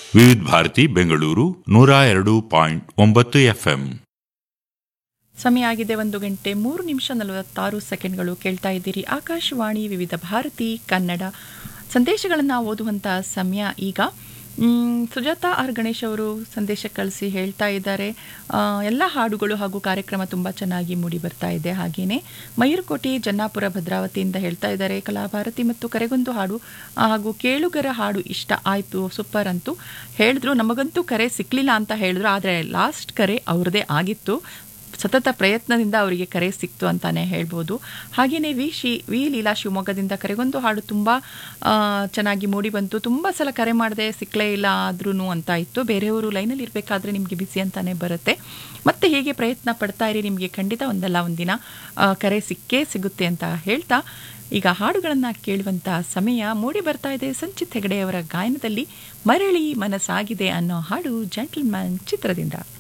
ವಿವಿಧ ಭಾರತಿ ಬೆಂಗಳೂರು ನೂರ ಎರಡು ಪಾಯಿಂಟ್ ಒಂಬತ್ತು ಎಫ್ಎಂ ಸಮಯ ಆಗಿದೆ ಒಂದು ಗಂಟೆ ಮೂರು ನಿಮಿಷ ನಲವತ್ತಾರು ಸೆಕೆಂಡ್ಗಳು ಕೇಳ್ತಾ ಇದ್ದೀರಿ ಆಕಾಶವಾಣಿ ವಿವಿಧ ಭಾರತಿ ಕನ್ನಡ ಸಂದೇಶಗಳನ್ನು ಓದುವಂಥ ಸಮಯ ಈಗ ಮ್, ಸುಜಾತಾ ಆರ್ ಗಣೇಶ್ ಅವರು ಸಂದೇಶ ಕಳಿಸಿ ಹೇಳ್ತಾ ಇದ್ದಾರೆ ಆ, ಎಲ್ಲ ಹಾಡುಗಳು ಹಾಗೂ ಕಾರ್ಯಕ್ರಮ ತುಂಬ ಚೆನ್ನಾಗಿ ಮೂಡಿ ಬರ್ತಾ ಇದೆ ಹಾಗೆಯೇ ಮಯೂರ್ಕೋಟೆ ಜನ್ನಾಪುರ ಭದ್ರಾವತಿಯಿಂದ ಹೇಳ್ತಾ ಇದ್ದಾರೆ ಕಲಾಭಾರತಿ ಮತ್ತು ಕರೆಗೊಂದು ಹಾಡು ಆ, ಹಾಗೂ ಕೇಳುಗರ ಹಾಡು ಇಷ್ಟ ಆಯಿತು ಸೂಪರ್ ಅಂತೂ ಹೇಳಿದ್ರು ನಮಗಂತೂ ಕರೆ ಸಿಕ್ಕಲಿಲ್ಲ ಅಂತ ಹೇಳಿದ್ರು ಆದರೆ ಲಾಸ್ಟ್ ಕರೆ ಅವ್ರದ್ದೇ ಆಗಿತ್ತು ಸತತ ಪ್ರಯತ್ನದಿಂದ ಅವರಿಗೆ ಕರೆ ಸಿಕ್ತು ಅಂತಾನೆ ಹೇಳ್ಬೋದು ಹಾಗೆಯೇ ವಿ ಶಿ ವಿ ಲೀಲಾ ಶಿವಮೊಗ್ಗದಿಂದ ಕರೆಗೊಂದು ಹಾಡು ತುಂಬ ಆ, ಚೆನ್ನಾಗಿ ಮೂಡಿ ಬಂತು ತುಂಬ ಸಲ ಕರೆ ಮಾಡದೆ ಸಿಕ್ಕಲೇ ಇಲ್ಲ ಆದ್ರೂ ಅಂತ ಇತ್ತು ಬೇರೆಯವರು ಲೈನಲ್ಲಿ ಇರಬೇಕಾದ್ರೆ ನಿಮಗೆ ಬಿಸಿ ಅಂತಾನೆ ಬರುತ್ತೆ ಮತ್ತೆ ಹೀಗೆ ಪ್ರಯತ್ನ ಪಡ್ತಾ ಇರಿ ನಿಮಗೆ ಖಂಡಿತ ಒಂದಲ್ಲ ಒಂದಿನ ಆ, ಕರೆ ಸಿಕ್ಕೇ ಸಿಗುತ್ತೆ ಅಂತ ಹೇಳ್ತಾ ಈಗ ಹಾಡುಗಳನ್ನು ಕೇಳುವಂಥ ಸಮಯ ಮೂಡಿ ಬರ್ತಾ ಇದೆ ಸಂಚಿತ್ ಹೆಗಡೆಯವರ ಗಾಯನದಲ್ಲಿ ಮರಳಿ ಮನಸ್ಸಾಗಿದೆ ಅನ್ನೋ ಹಾಡು ಜೆಂಟಲ್ಮ್ಯಾನ್ ಚಿತ್ರದಿಂದ